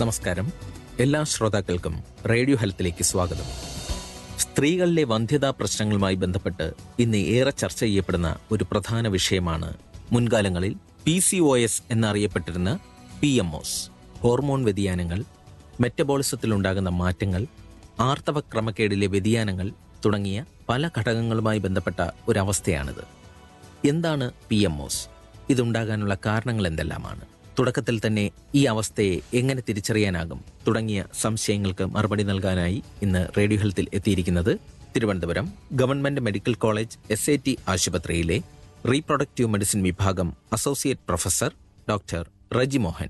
നമസ്കാരം എല്ലാ ശ്രോതാക്കൾക്കും റേഡിയോ ഹെൽത്തിലേക്ക് സ്വാഗതം സ്ത്രീകളിലെ വന്ധ്യതാ പ്രശ്നങ്ങളുമായി ബന്ധപ്പെട്ട് ഇന്ന് ഏറെ ചർച്ച ചെയ്യപ്പെടുന്ന ഒരു പ്രധാന വിഷയമാണ് മുൻകാലങ്ങളിൽ പി സി ഒ എസ് എന്നറിയപ്പെട്ടിരുന്ന പി എം ഒസ് ഹോർമോൺ വ്യതിയാനങ്ങൾ മെറ്റബോളിസത്തിലുണ്ടാകുന്ന മാറ്റങ്ങൾ ആർത്തവ ക്രമക്കേടിലെ വ്യതിയാനങ്ങൾ തുടങ്ങിയ പല ഘടകങ്ങളുമായി ബന്ധപ്പെട്ട ഒരവസ്ഥയാണിത് എന്താണ് പി എം ഒസ് ഇതുണ്ടാകാനുള്ള കാരണങ്ങൾ എന്തെല്ലാമാണ് തുടക്കത്തിൽ തന്നെ ഈ അവസ്ഥയെ എങ്ങനെ തിരിച്ചറിയാനാകും തുടങ്ങിയ സംശയങ്ങൾക്ക് മറുപടി നൽകാനായി ഇന്ന് റേഡിയോ ഹെൽത്തിൽ എത്തിയിരിക്കുന്നത് Thiruvananthapuram government medical college S I T ആശുപത്രിയിലെ റീപ്രൊഡക്റ്റീവ് മെഡിസിൻ വിഭാഗം associate professor doctor Reji Mohan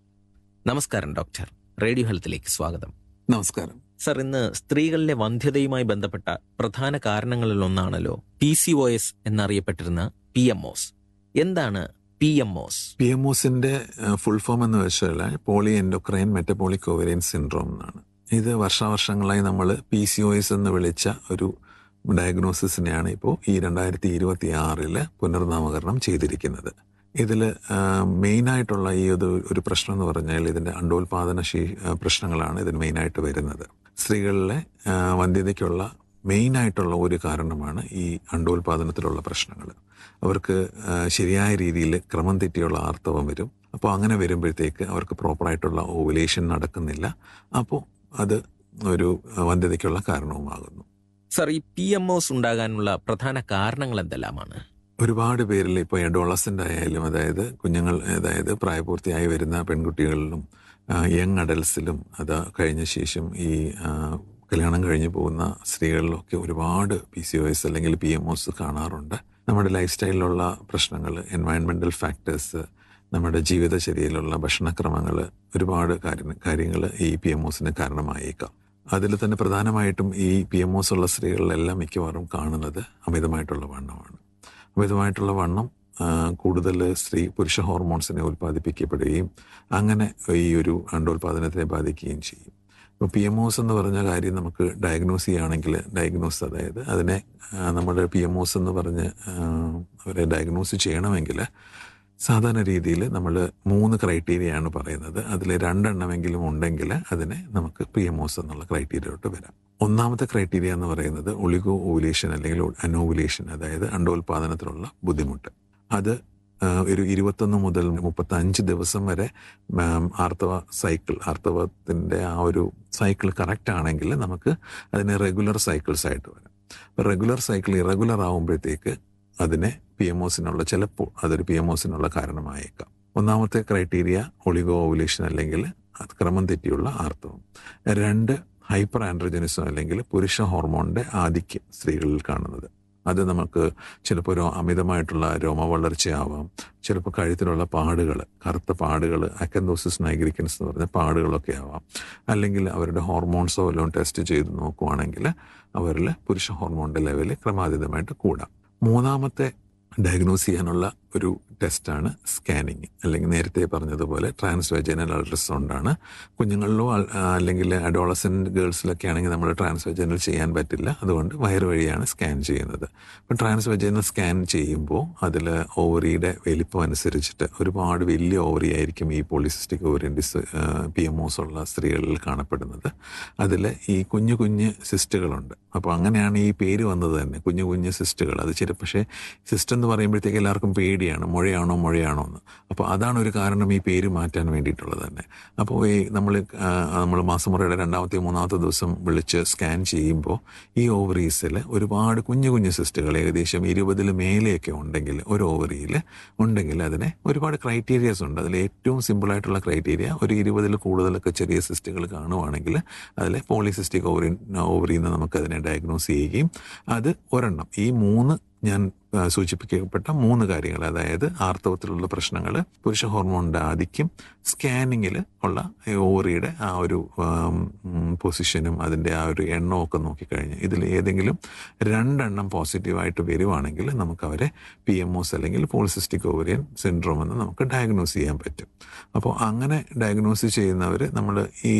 നമസ്കാരം ഡോക്ടർ റേഡിയോ ഹെൽത്തിലേക്ക് സ്വാഗതം നമസ്കാരം സർ ഇന്ന് സ്ത്രീകളിലെ വന്ധ്യതയുമായി ബന്ധപ്പെട്ട പ്രധാന കാരണങ്ങളിൽ ഒന്നാണല്ലോ പി സി ഒ എസ് എന്നറിയപ്പെട്ടിരുന്ന പി എം ഒസ് എന്താണ് P M O S P M ഒസിന്റെ ഫുൾ ഫോം എന്ന് വെച്ചാൽ poly endocrine metabolic ovarian syndrome എന്നാണ് ഇത് വർഷാവർഷങ്ങളായി നമ്മൾ പി സി ഒ എസ് എന്ന് വിളിച്ച ഒരു ഡയഗ്നോസിസിനെയാണ് ഇപ്പോൾ ഈ രണ്ടായിരത്തി ഇരുപത്തി ആറില് പുനർനാമകരണം ചെയ്തിരിക്കുന്നത് ഇതിൽ മെയിനായിട്ടുള്ള ഈ ഒരു ഒരു പ്രശ്നം എന്ന് പറഞ്ഞാൽ ഇതിന്റെ അണ്ടോൽപാദന ശീ ആ, പ്രശ്നങ്ങളാണ് ഇതിന് മെയിനായിട്ട് വരുന്നത് സ്ത്രീകളിലെ ആ, വന്ധ്യതയ്ക്കുള്ള മെയിനായിട്ടുള്ള ഒരു കാരണമാണ് ഈ അണ്ടോൽപാദനത്തിലുള്ള പ്രശ്നങ്ങൾ അവർക്ക് ആ, ശരിയായ രീതിയിൽ ക്രമം തെറ്റിയുള്ള ആർത്തവം വരും അപ്പോൾ അങ്ങനെ വരുമ്പോഴത്തേക്ക് അവർക്ക് പ്രോപ്പറായിട്ടുള്ള ഓവുലേഷൻ നടക്കുന്നില്ല അപ്പോൾ അത് ഒരു വന്ധ്യതയ്ക്കുള്ള കാരണവുമാകുന്നു സർ ഈ പി എം ഒസ് ഉണ്ടാകാനുള്ള പ്രധാന കാരണങ്ങൾ എന്തെല്ലാമാണ് ഒരുപാട് പേരിൽ ഇപ്പോൾ അഡോളസൻ്റ് ആയാലും അതായത് കുഞ്ഞുങ്ങൾ അതായത് പ്രായപൂർത്തിയായി വരുന്ന പെൺകുട്ടികളിലും യങ് അഡൽസിലും അത് കഴിഞ്ഞ ശേഷം ഈ ആ, കല്യാണം കഴിഞ്ഞ് പോകുന്ന സ്ത്രീകളിലൊക്കെ ഒരുപാട് പി സി ഒ എസ് അല്ലെങ്കിൽ പി എം ഒസ് കാണാറുണ്ട് നമ്മുടെ ലൈഫ് സ്റ്റൈലിലുള്ള പ്രശ്നങ്ങൾ എൻവയൺമെന്റൽ ഫാക്ടേഴ്സ് നമ്മുടെ ജീവിതചര്യയിലുള്ള ഭക്ഷണക്രമങ്ങൾ ഒരുപാട് കാര്യങ്ങൾ ഈ പി എം ഒസിന് കാരണമായേക്കാം അതിൽ തന്നെ പ്രധാനമായിട്ടും ഈ പി എം ഒസ് ഉള്ള സ്ത്രീകളിലെല്ലാം മിക്കവാറും കാണുന്നത് അമിതമായിട്ടുള്ള വണ്ണമാണ് അമിതമായിട്ടുള്ള വണ്ണം ആ, കൂടുതൽ സ്ത്രീ പുരുഷ ഹോർമോൺസിനെ ഉൽപ്പാദിപ്പിക്കപ്പെടുകയും അങ്ങനെ ഈ ഒരു അണ്ടോൽപാദനത്തെ ബാധിക്കുകയും ചെയ്യും ഇപ്പോൾ പി എം ഒസ് എന്ന് പറഞ്ഞ കാര്യം നമുക്ക് ഡയഗ്നോസ് ചെയ്യുകയാണെങ്കിൽ ഡയഗ്നോസ് അതായത് അതിനെ ആ, നമ്മുടെ പി എം ഒസ് എന്ന് പറഞ്ഞ് ആ, അവരെ ഡയഗ്നോസ് ചെയ്യണമെങ്കിൽ സാധാരണ രീതിയിൽ നമ്മൾ മൂന്ന് ക്രൈറ്റീരിയയാണ് പറയുന്നത് അതിൽ രണ്ടെണ്ണമെങ്കിലും ഉണ്ടെങ്കിൽ അതിനെ നമുക്ക് പി എം ഒസ് എന്നുള്ള ക്രൈറ്റീരിയയിലോട്ട് വരാം ഒന്നാമത്തെ ക്രൈറ്റീരിയ എന്ന് പറയുന്നത് ഒളിഗോ ഓവുലേഷൻ അല്ലെങ്കിൽ അനോവുലേഷൻ അതായത് അണ്ടോൽപാദനത്തിലുള്ള ബുദ്ധിമുട്ട് അത് ആ, ഒരു ഇരുപത്തൊന്ന് മുതൽ മുപ്പത്തി അഞ്ച് ദിവസം വരെ ആം, ആർത്തവ സൈക്കിൾ ആർത്തവത്തിന്റെ ആ ഒരു സൈക്കിൾ കറക്റ്റ് ആണെങ്കിൽ നമുക്ക് അതിനെ റെഗുലർ സൈക്കിൾസ് ആയിട്ട് വരാം അപ്പൊ റെഗുലർ സൈക്കിൾ ഇറഗുലർ ആകുമ്പോഴത്തേക്ക് അതിനെ പി എം ഒസിനുള്ള ചിലപ്പോൾ അതൊരു പി എം ഒസിനുള്ള കാരണമായേക്കാം ഒന്നാമത്തെ ക്രൈറ്റീരിയ ഒളിഗോ ഓവുലേഷൻ അല്ലെങ്കിൽ അത് ക്രമം തെറ്റിയുള്ള ആർത്തവം രണ്ട് ഹൈപ്പർ ആൻഡ്രോജനിസം അല്ലെങ്കിൽ പുരുഷ ഹോർമോണിന്റെ ആധിക്യം സ്ത്രീകളിൽ കാണുന്നത് അത് നമുക്ക് ചിലപ്പോൾ ഒരു അമിതമായിട്ടുള്ള രോമവളർച്ചയാവാം ചിലപ്പോൾ കഴുത്തിലുള്ള പാടുകൾ കറുത്ത പാടുകൾ അക്കന്തോസിസ് നൈഗ്രിക്കൻസ് എന്ന് പറഞ്ഞ പാടുകളൊക്കെ ആവാം അല്ലെങ്കിൽ അവരുടെ ഹോർമോൺസോ വല്ലതും ടെസ്റ്റ് ചെയ്ത് നോക്കുവാണെങ്കിൽ അവരിൽ പുരുഷ ഹോർമോണിന്റെ ലെവൽ ക്രമാതീതമായിട്ട് കൂടാം മൂന്നാമത്തെ ഡയഗ്നോസ് ചെയ്യാനുള്ള ഒരു ടെസ്റ്റാണ് സ്കാനിങ് അല്ലെങ്കിൽ നേരത്തെ പറഞ്ഞതുപോലെ ട്രാൻസ് വെജനൽ അൾട്രാസൗണ്ട് ആണ് കുഞ്ഞുങ്ങളിലോ അൽ- ആ, അല്ലെങ്കിൽ അഡോളസെന്റ് ഗേൾസിലൊക്കെ ആണെങ്കിൽ നമ്മൾ ട്രാൻസ് വെജനൽ ചെയ്യാൻ പറ്റില്ല അതുകൊണ്ട് വയറ് വഴിയാണ് സ്കാൻ ചെയ്യുന്നത് അപ്പം ട്രാൻസ് വെജനൽ സ്കാൻ ചെയ്യുമ്പോൾ അതിൽ ഓവറിയുടെ വലിപ്പം അനുസരിച്ചിട്ട് ഒരുപാട് വലിയ ഓവറി ആയിരിക്കും ഈ പോളിസിസ്റ്റിക് ഓവറിയൻ ഡിസ് പി എം ഒസ് ഉള്ള സ്ത്രീകളിൽ കാണപ്പെടുന്നത് അതിൽ ഈ കുഞ്ഞു കുഞ്ഞ് സിസ്റ്റുകളുണ്ട് അപ്പോൾ അങ്ങനെയാണ് ഈ പേര് വന്നത് തന്നെ കുഞ്ഞു കുഞ്ഞു സിസ്റ്റുകൾ അത് ചില പക്ഷേ സിസ്റ്റ് എന്ന് പറയുമ്പോഴത്തേക്ക് എല്ലാവർക്കും പേടിയാണ് മുഴയാണോ മുഴയാണോ എന്ന് അപ്പോൾ അതാണ് ഒരു കാരണം ഈ പേര് മാറ്റാൻ വേണ്ടിയിട്ടുള്ളത് തന്നെ അപ്പോൾ ഈ നമ്മൾ നമ്മൾ മാസമുറയുടെ രണ്ടാമത്തെ മൂന്നാമത്തെ ദിവസം വിളിച്ച് സ്കാൻ ചെയ്യുമ്പോൾ ഈ ഓവറീസിൽ ഒരുപാട് കുഞ്ഞു കുഞ്ഞു സിസ്റ്റുകൾ ഏകദേശം ഇരുപതിൽ മേലെയൊക്കെ ഉണ്ടെങ്കിൽ ഒരു ഓവറിയിൽ ഉണ്ടെങ്കിൽ അതിന് ഒരുപാട് ക്രൈറ്റീരിയസ് ഉണ്ട് അതിൽ ഏറ്റവും സിമ്പിളായിട്ടുള്ള ക്രൈറ്റീരിയ ഒരു ഇരുപതിൽ കൂടുതലൊക്കെ ചെറിയ സിസ്റ്റുകൾ കാണുവാണെങ്കിൽ അതിൽ പോളിസിസ്റ്റിക് ഓവറി ഓവറിയിൽ നിന്ന് നമുക്കതിനെ ഡയഗ്നോസ് ചെയ്യുകയും അത് ഒരെണ്ണം ഈ മൂന്ന് ഞാൻ ആ, സൂചിപ്പിക്കപ്പെട്ട മൂന്ന് കാര്യങ്ങൾ അതായത് ആർത്തവത്തിലുള്ള പ്രശ്നങ്ങൾ പുരുഷ ഹോർമോണിന്റെ ആധിക്യം സ്കാനിങ്ങിൽ ഉള്ള ഈ ഓവറിയുടെ ആ ഒരു ആം, ഉം, പൊസിഷനും അതിന്റെ ആ ഒരു എണ്ണവും ഒക്കെ നോക്കിക്കഴിഞ്ഞ് ഇതിൽ ഏതെങ്കിലും രണ്ടെണ്ണം പോസിറ്റീവായിട്ട് വരുവാണെങ്കിൽ നമുക്ക് അവരെ പി എം ഒസ് അല്ലെങ്കിൽ പോളിസിസ്റ്റിക് ഓവറിയൻ സിൻഡ്രോം എന്ന് നമുക്ക് ഡയഗ്നോസ് ചെയ്യാൻ പറ്റും അപ്പോൾ അങ്ങനെ ഡയഗ്നോസ് ചെയ്യുന്നവർ നമ്മൾ ഈ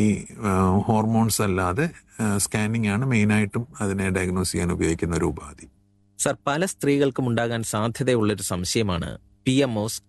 ഹോർമോൺസ് അല്ലാതെ സ്കാനിങ് ആണ് മെയിനായിട്ടും അതിനെ ഡയഗ്നോസ് ചെയ്യാൻ ഉപയോഗിക്കുന്ന ഒരു ഉപാധി സർ പല സ്ത്രീകൾക്കും ഉണ്ടാകാൻ സാധ്യതയുള്ളൊരു സംശയമാണ് പി എം ഒസ്